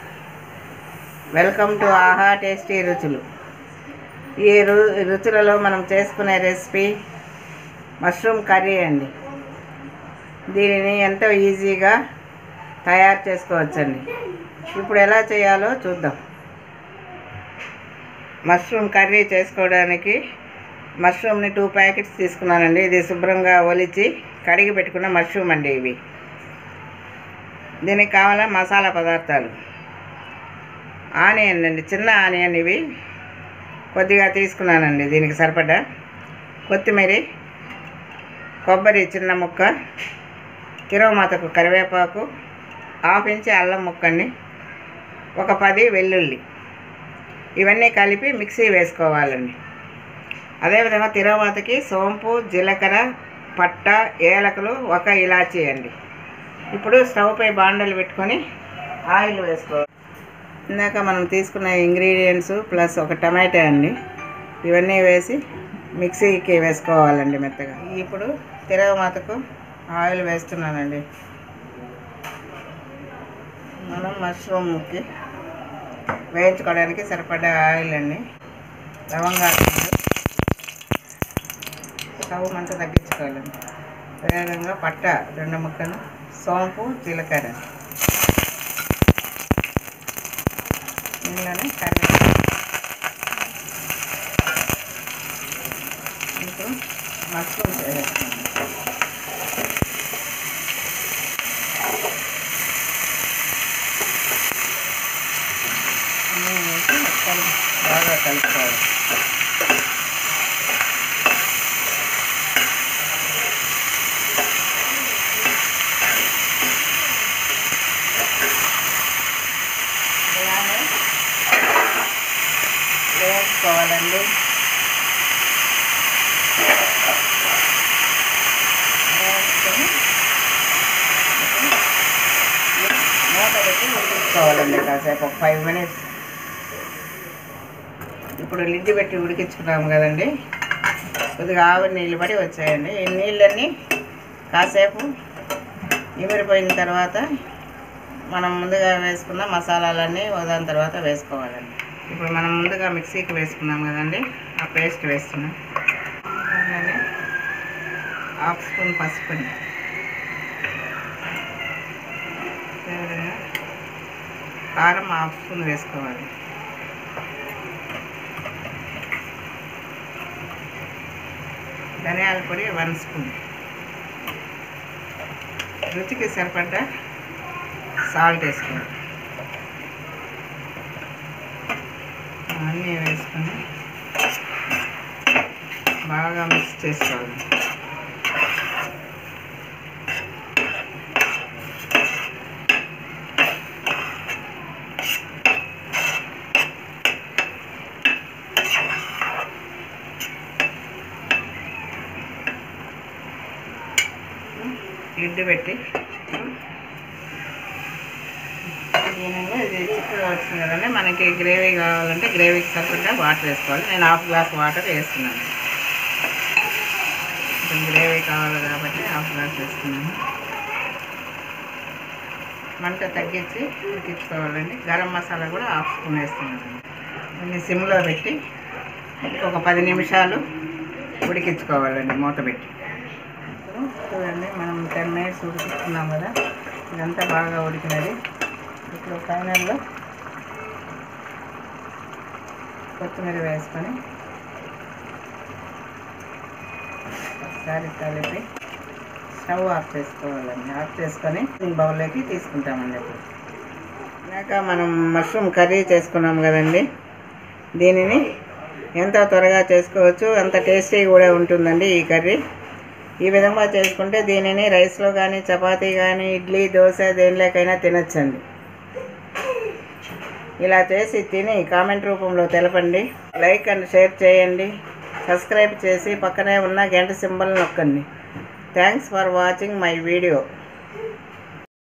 welcome to ఆహా tasty రుచులు ఈ రు రుచులలో మనం చేసుకునే రెసిపీ మష్రూమ్ కర్రీ అండి దీనిని ఎంతో ఈజీగా తయారు చేసుకోవచ్చండి ఇప్పుడు ఎలా చేయాలో చూద్దాం మష్రూమ్ కర్రీ చేసుకోవడానికి మష్రూమ్ని టూ ప్యాకెట్స్ తీసుకున్నానండి ఇది శుభ్రంగా ఒలిచి కడిగి పెట్టుకున్న మష్రూమ్ అండి ఇవి దీనికి కావాల మసాలా పదార్థాలు ఆనియన్ అండి చిన్న ఆనియన్ ఇవి కొద్దిగా తీసుకున్నానండి దీనికి సరిపడా కొత్తిమీర కొబ్బరి చిన్న ముక్క తిరువమాతకు కరివేపాకు హాఫ్ ఇంచి అల్లం ముక్కండి ఒక పది వెల్లుల్లి ఇవన్నీ కలిపి మిక్సీ వేసుకోవాలండి అదేవిధంగా తిరువమాతకి సోంపు జీలకర్ర పట్ట ఏలకులు ఒక ఇలాచీ అండి ఇప్పుడు స్టవ్ పై బాండలు పెట్టుకొని ఆయిల్ వేసుకోవాలి ఇందాక మనం తీసుకున్న ఇంగ్రీడియంట్స్ ప్లస్ ఒక టమాటా అండి ఇవన్నీ వేసి మిక్సీకి వేసుకోవాలండి మెత్తగా ఇప్పుడు తిరగమాతకు ఆయిల్ వేస్తున్నానండి మనం మష్రూమ్కి వేయించుకోవడానికి సరిపడా ఆయిల్ అండి లవంగాలు స్టవ్ మంట తగ్గించుకోవాలండి అదేవిధంగా పట్ట రెండు ముక్కలు సోంపు జీలకర్ర ఇందులోనే కర్రీ ఇప్పుడు మష్రూమ్స్ వేస్తున్నాను అన్నీ వేసి మొత్తం బాగా కలుపుకోవాలి ఇలానే వేసుకోవాలండి వేసుకొని మూత పెట్టి ఉడికించుకోవాలండి కాసేపు ఒక ఫైవ్ మినిట్స్ ఇప్పుడు లిడ్ పెట్టి ఉడికించుకున్నాము కదండి కొద్దిగా ఆవిరి నీళ్ళు పడి వచ్చాయండి ఈ నీళ్ళన్నీ కాసేపు ఇమిరిపోయిన తర్వాత మనం ముందుగా వేసుకున్న మసాలాలన్నీ దాని తర్వాత వేసుకోవాలండి ఇప్పుడు మనం ముందుగా మిక్సీకి వేసుకున్నాం కదండి ఆ పేస్ట్ వేస్తున్నాం అలానే హాఫ్ స్పూన్ పసుపుని అదేవిధంగా కారం హాఫ్ స్పూన్ వేసుకోవాలి ధనియాల పొడి వన్ స్పూన్ రుచికి సరిపడ్డ సాల్ట్ వేసుకోవాలి అన్నీ వేసుకొని బాగా మిక్స్ చేసుకోవాలి లిడ్ పెట్టి దీనిలో ఇది చిక్కగా వచ్చింది కదండి మనకి గ్రేవీ కావాలంటే గ్రేవీకి సరిపడా వాటర్ వేసుకోవాలి నేను హాఫ్ గ్లాస్ వాటర్ వేస్తున్నాను కొంచెం గ్రేవీ కావాలి కాబట్టి హాఫ్ గ్లాస్ వేస్తున్నాను మంట తగ్గించి ఉడికించుకోవాలండి గరం మసాలా కూడా హాఫ్ స్పూన్ వేస్తున్నాను దీన్ని సిమ్లో పెట్టి ఒక పది నిమిషాలు ఉడికించుకోవాలండి మూత పెట్టి ఇప్పుడు చూడండి మనం టెన్ మినిట్స్ ఉడికిస్తున్నాం కదా ఇదంతా బాగా ఉడికినది ఇప్పుడు ఫైనల్లో కొత్తిమీర వేసుకొని ఒకసారి కలిపి స్టవ్ ఆఫ్ చేసుకోవాలండి ఆఫ్ చేసుకొని బౌల్లోకి తీసుకుంటామండి ఇప్పుడు ఇందాక మనం మష్రూమ్ కర్రీ చేసుకున్నాం కదండి దీనిని ఎంత త్వరగా చేసుకోవచ్చు అంత టేస్టీ కూడా ఉంటుందండి ఈ కర్రీ ఈ విధంగా చేసుకుంటే దీనిని రైస్లో కానీ చపాతీ కానీ ఇడ్లీ దోశ దేనిలోకైనా తినచ్చండి ఇలా చేసి తిని కామెంట్ రూపంలో తెలపండి లైక్ అండ్ షేర్ చేయండి సబ్స్క్రైబ్ చేసి పక్కనే ఉన్న గంట సింబల్ నొక్కండి thanks for watching my video